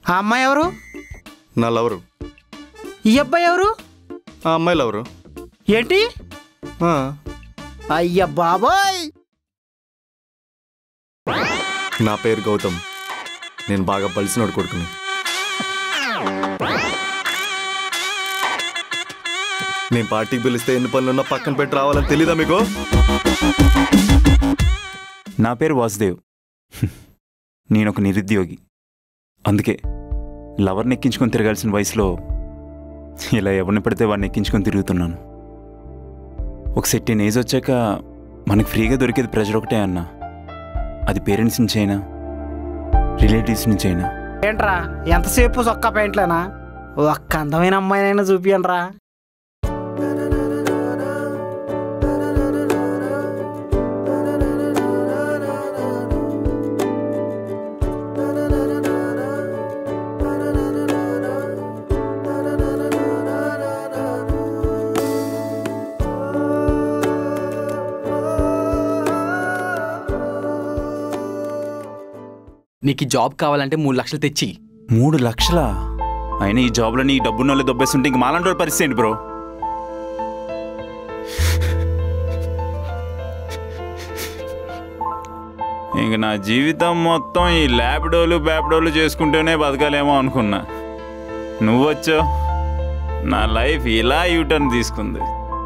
ఆ అమ్మాయి ఎవరు నా లవరు ఈ అబ్బాయి ఎవరు ఆ అమ్మాయి లవరు ఏంటి ఆ, అయ్య బాబోయ్ నా పేరు గౌతమ్ నేను బాగా బలిసినోడు కొడుకుని నేను పార్టీకి పిలిస్తే ఎన్ని పనులున్నా పక్కన పెట్టి రావాలని తెలీదా మీకు నా పేరు వాసుదేవ్ నేను ఒక నిరుద్యోగి అందుకే లవర్ని ఎక్కించుకొని తిరగాల్సిన వయసులో ఇలా ఎవరిని పడితే వాడిని ఎక్కించుకొని తిరుగుతున్నాను ఒక సెట్టిన్ ఏజ్ వచ్చాక మనకు ఫ్రీగా దొరికేది ప్రెజర్ ఒకటే అన్న అది పేరెంట్స్ నుంచి అయినా రిలేటివ్స్ నుంచి అయినా ఏంట్రా ఎంతసేపు సొక్క పెయింట్లేనా ఒక్క అందమైన అమ్మాయినైనా చూపియండిరా నీకు ఈ జాబ్ కావాలంటే మూడు లక్షలు తెచ్చి మూడు లక్షలా అయినా ఈ జాబ్లో నీ డబ్బున్న వాళ్ళు దొబ్బేస్తుంటే ఇంక మాలాంటి వాళ్ళ పరిస్థితి ఏంటి బ్రో ఇంక నా జీవితం మొత్తం ఈ ల్యాప్డోలు బ్యాప్డోలు చేసుకుంటూనే బతకాలేమో అనుకున్నా నువ్వొచ్చో నా లైఫ్ ఇలా యూటర్న్ తీసుకుంది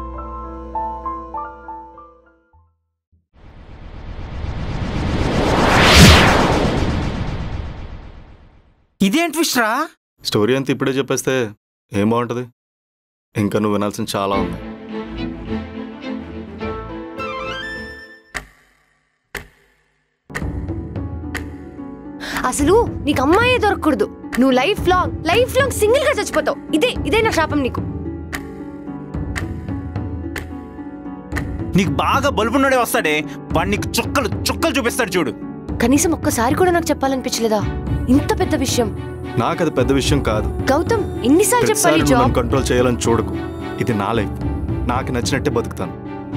ఇదేం ట్విస్ట్ రా స్టోరీ అంతా ఇప్పుడే చెప్పేస్తే ఏం బాగుంటుంది ఇంకా నువ్వు వినాల్సిన చాలా ఉంది అసలు నీకు అమ్మాయే దొరకకూడదు నువ్వు life long life long single గా చచ్చిపోతావు ఇదే ఇదే నా శాపం నీకు నీకు బాగా బలుపున్నాడే వస్తాడే వాడు నీకు చుక్కలు చుక్కలు చూపిస్తాడు చూడు కనీసం ఒక్కసారి కూడా నాకు చెప్పాలనిపించలేదా ఇంత పెద్ద విషయం నాకు అది పెద్ద విషయం కాదు గౌతమ్ ఎన్నిసార్లు చెప్పాలి ప్రతిసారి నువ్వు జాబ్ నన్ను కంట్రోల్ చేయాలని చూడకు ఇది నా లైఫ్ నాకు నచ్చినట్టే బతుకుతాను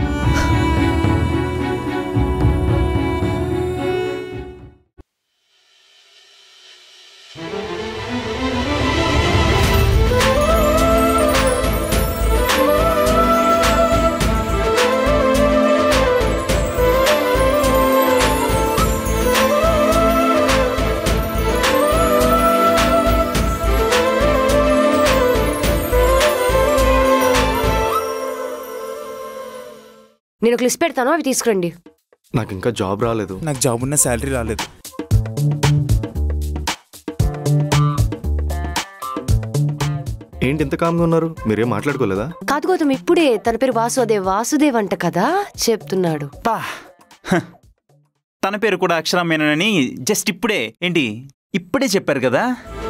నేను ఒక లిస్ట్ పెడతాను అవి తీసుకురండి నాకు ఇంకా జాబ్ రాలేదు నాకు జాబ్ ఉన్న శాలరీ రాలేదు ఏంటి ఇంత కామ్గా ఉన్నారు మీరేం మాట్లాడుకోలేదా కాదు గౌతమ్ ఇప్పుడే తన పేరు వాసుదేవ్ వాసుదేవ్ అంట కదా చెప్తున్నాడు పా హ. తన పేరు కూడా అక్షరమేనని జస్ట్ ఇప్పుడే ఏంటి ఇప్పుడే చెప్పారు కదా